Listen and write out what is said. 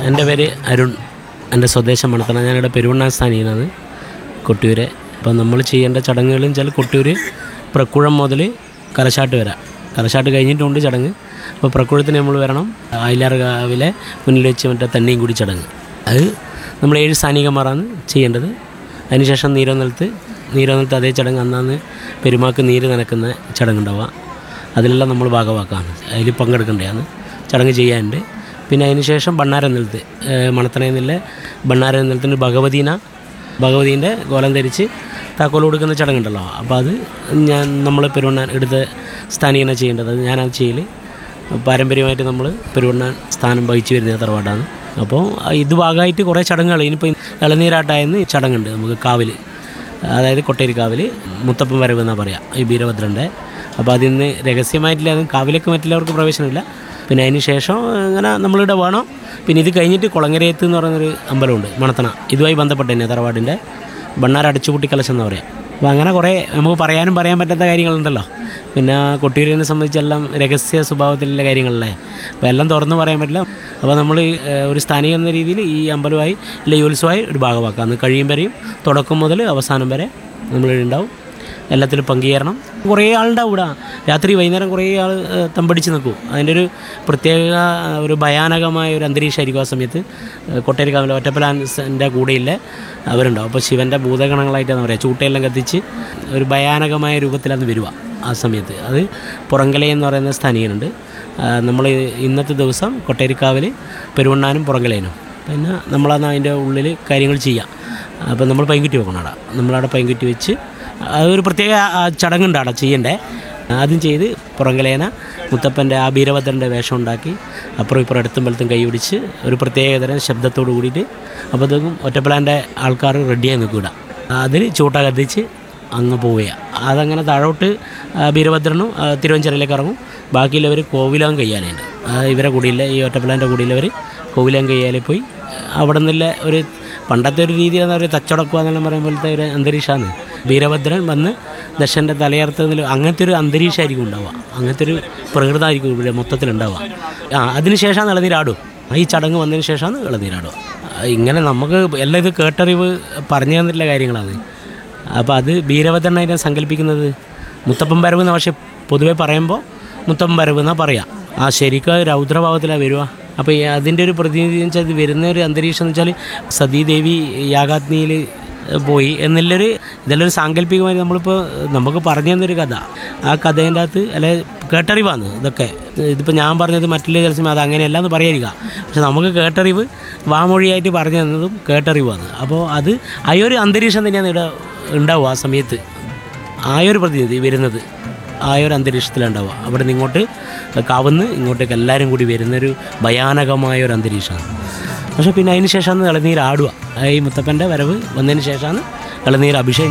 എൻ്റെ പേര് അരുൺ എൻ്റെ സ്വദേശം മണത്തണ ഞാനിവിടെ പെരുവണ്ണാൻ സ്ഥാനീയനാണ് കൊട്ടിയൂര് അപ്പം നമ്മൾ ചെയ്യേണ്ട ചടങ്ങുകളും വെച്ചാൽ കൊട്ടിയൂർ പ്രക്കുഴം മുതൽ കലശാട്ട് വരാം കലശാട്ട് കഴിഞ്ഞിട്ടുണ്ട് ചടങ്ങ് അപ്പോൾ പ്രക്കുഴത്തിന് നമ്മൾ വരണം അയിലാർ കാവിലെ മുന്നിൽ വെച്ച് മറ്റേ തന്നെയും കൂടി ചടങ്ങ് അത് നമ്മൾ ഏഴ് സ്ഥാനികന്മാരാണ് ചെയ്യേണ്ടത് അതിനുശേഷം നീരോന്നലത്ത് നീരോന്നലത്ത് അതേ ചടങ്ങ് അന്നാന്ന് പെരുമാക്ക് നീര് നനക്കുന്ന ചടങ്ങുണ്ടാവുക അതിലെല്ലാം നമ്മൾ ഭാഗമാക്കാണ് അതിൽ പങ്കെടുക്കേണ്ടതാണ് ചടങ്ങ് ചെയ്യാനുണ്ട് പിന്നെ അതിന് ശേഷം ബണ്ണാരം നിലത്ത് മണത്തണയിൽ നിന്നിലെ ബണ്ണാരം നിലത്തിന് ഭഗവതീന ഭഗവതീൻ്റെ കോലം ധരിച്ച് താക്കോൽ കൊടുക്കുന്ന ചടങ്ങുണ്ടല്ലോ അപ്പോൾ അത് ഞാൻ നമ്മൾ പെരുവണ്ണാൻ എടുത്ത സ്ഥാനീയന ചെയ്യേണ്ടത് അത് ഞാനത് ചെയ്യൽ പാരമ്പര്യമായിട്ട് നമ്മൾ പെരുവണ്ണാൻ സ്ഥാനം വഹിച്ചു വരുന്ന തറവാടാണ് അപ്പോൾ ഇത് ഭാഗമായിട്ട് കുറേ ചടങ്ങുകൾ ഇനിയിപ്പോൾ ഇളനീരാട്ടായെന്ന് ചടങ്ങുണ്ട് നമുക്ക് കാവിൽ അതായത് കൊട്ടേരിക്കാവിൽ മുത്തപ്പൻ വരവ് എന്നാണ് പറയുക ഈ വീരഭദ്രൻ്റെ അപ്പോൾ അതിന്ന് രഹസ്യമായിട്ടില്ല അത് കാവിലേക്ക് മറ്റുള്ളവർക്ക് പ്രവേശനമില്ല പിന്നെ അതിന് ശേഷം ഇങ്ങനെ നമ്മളിവിടെ വേണം പിന്നെ ഇത് കഴിഞ്ഞിട്ട് കുളങ്ങരയത്ത് എന്ന് പറയുന്നൊരു അമ്പലമുണ്ട് മണത്തണ ഇതുമായി ബന്ധപ്പെട്ട് തന്നെ തറവാടിൻ്റെ ബണ്ണാർ അടച്ചുപൂട്ടി കലശം എന്ന് പറയാം അപ്പോൾ അങ്ങനെ കുറേ നമുക്ക് പറയാനും പറയാൻ പറ്റാത്ത കാര്യങ്ങളുണ്ടല്ലോ പിന്നെ കൊട്ടിയൂരിനെ സംബന്ധിച്ചെല്ലാം രഹസ്യ സ്വഭാവത്തിലുള്ള കാര്യങ്ങളല്ലേ അപ്പോൾ എല്ലാം തുറന്ന് പറയാൻ പറ്റില്ല അപ്പോൾ നമ്മൾ ഒരു സ്ഥാനിക എന്ന രീതിയിൽ ഈ അമ്പലമായി ഇല്ല ഈ ഉത്സവമായി ഒരു ഭാഗമാക്കാം അന്ന് കഴിയും വരെയും തുടക്കം മുതൽ അവസാനം വരെ നമ്മൾ ഉണ്ടാവും എല്ലാത്തിലും പങ്കുചേരണം കുറേ ആളുണ്ടാവും ഇവിടെ രാത്രി വൈകുന്നേരം കുറേ ആൾ ഏഹ്, തമ്പടിച്ച് നിൽക്കും അതിൻ്റെ ഒരു പ്രത്യേക ഒരു ഭയാനകമായ ഒരു അന്തരീക്ഷമായിരിക്കും ആ സമയത്ത് ഏഹ്, കൊട്ടേരിക്കാവിലെ ഒറ്റപ്പലാൻസിൻ്റെ കൂടെയില്ല അവരുണ്ടാവും അപ്പോൾ ശിവൻ്റെ ഭൂതഗണങ്ങളായിട്ടാണ് പറയുക ചൂട്ടയെല്ലാം കത്തിച്ച് ഒരു ഭയാനകമായ രൂപത്തിലത് വരിക ആ സമയത്ത് അത് പുറങ്കല എന്ന് പറയുന്ന സ്ഥാനീയനുണ്ട് നമ്മൾ ഇന്നത്തെ ദിവസം കൊട്ടേരിക്കാവിൽ പെരുവണ്ണാനും പുറങ്കലേനും പിന്നെ നമ്മളന്ന് അതിൻ്റെ ഉള്ളിൽ കാര്യങ്ങൾ ചെയ്യാം അപ്പോൾ നമ്മൾ പൈൻകുറ്റി വെക്കണം അവിടെ നമ്മളവിടെ പൈൻകുറ്റി വെച്ച് അതൊരു പ്രത്യേക ആ, ചടങ്ങുണ്ട് അവിടെ ചെയ്യണ്ടേ ആദ്യം ചെയ്ത് പുറങ്കലേന മുത്തപ്പൻ്റെ ആ വീരഭദ്രൻ്റെ വേഷം ഉണ്ടാക്കി അപ്പുറം ഇപ്പുറം അടുത്തും വലത്തും കൈ പിടിച്ച് ഒരു പ്രത്യേകതരം ശബ്ദത്തോട് കൂടിയിട്ട് അപ്പോഴത്തേക്കും ഒറ്റപ്പലാൻ്റെ ആൾക്കാർ റെഡിയായി നിൽക്കൂട അതിൽ ചൂട്ട കത്തിച്ച് അങ്ങ് പോവുക അതങ്ങനെ താഴോട്ട് ആ, വീരഭദ്രനും ആ, തിരുവഞ്ചിറയിലേക്ക് ഇറങ്ങും ബാക്കിയുള്ളവർ കോവിലാം കയ്യാലുണ്ട് ഇവരെ കൂടിയില്ല ഈ ഒറ്റപ്പലാൻ്റെ കൂടിയുള്ളവർ കോവിലാം കയ്യാലിൽ പോയി അവിടെ നിന്നുള്ള ഒരു പണ്ടത്തെ ഒരു രീതി എന്ന് പറയുക തച്ചടക്കുക എന്നെല്ലാം പറയുമ്പോഴത്തെ ഒരു അന്തരീക്ഷമാണ് വീരഭദ്രൻ വന്ന് ദശൻ്റെ തലയർത്തതിൽ അങ്ങനത്തെ ഒരു അന്തരീക്ഷമായിരിക്കും ഉണ്ടാവുക അങ്ങനത്തെ ഒരു പ്രകൃതമായിരിക്കും ഇവിടെ മൊത്തത്തിലുണ്ടാവുക ആ അതിന് ശേഷമാണ് ഇളനീരാടും ഈ ചടങ്ങ് വന്നതിന് ശേഷമാണ് ഇളനീരാടുക ആ, ഇങ്ങനെ നമുക്ക് എല്ലാം ഇത് കേട്ടറിവ് പറഞ്ഞു തന്നിട്ടുള്ള കാര്യങ്ങളാണ് അപ്പോൾ അത് വീരഭദ്രൻ അതിനെ സങ്കല്പിക്കുന്നത് മുത്തപ്പൻ വരവ് എന്ന് പക്ഷേ പൊതുവെ പറയുമ്പോൾ മുത്തപ്പൻ വരവ് എന്നാണ് പറയുക ആ ശരിക്കും അത് രൗദ്രഭാവത്തിലാണ് വരിക അപ്പോൾ ഈ അതിൻ്റെ ഒരു പ്രതിനിധി എന്ന് വെച്ചാൽ ഇത് വരുന്ന ഒരു അന്തരീക്ഷം എന്ന് വെച്ചാൽ സതീദേവി യാഗാഗ്നിയിൽ പോയി എന്നുള്ളൊരു ഇതെല്ലാം ഒരു സാങ്കല്പികമായി നമ്മളിപ്പോൾ നമുക്ക് പറഞ്ഞു തന്നൊരു കഥ ആ കഥേൻ്റെ അകത്ത് അല്ലെ കേട്ടറിവാണ് ഇതൊക്കെ ഇതിപ്പോൾ ഞാൻ പറഞ്ഞത് മറ്റുള്ള ചില സമയം അത് അങ്ങനെയല്ല എന്ന് പറയാതിരിക്കുക പക്ഷെ നമുക്ക് കേട്ടറിവ് വാമൊഴിയായിട്ട് പറഞ്ഞു തന്നതും കേട്ടറിവാണ് അപ്പോൾ അത് ആ ഒരു അന്തരീക്ഷം തന്നെയാണ് ഇവിടെ ഉണ്ടാവുക ആ സമയത്ത് ആ ഒരു പ്രതിനിധി വരുന്നത് ആ ഒരു അന്തരീക്ഷത്തിലുണ്ടാവുക അവിടെ നിന്ന് ഇങ്ങോട്ട് കവന്ന് ഇങ്ങോട്ടേക്ക് എല്ലാവരും കൂടി വരുന്നൊരു ഭയാനകമായ ഒരു അന്തരീക്ഷമാണ് പക്ഷേ പിന്നെ അതിന് ശേഷമാണ് ഇളനീർ ആടുക ഈ മുത്തപ്പൻ്റെ വരവ് വന്നതിന് ശേഷമാണ് ഇളനീർ അഭിഷേകം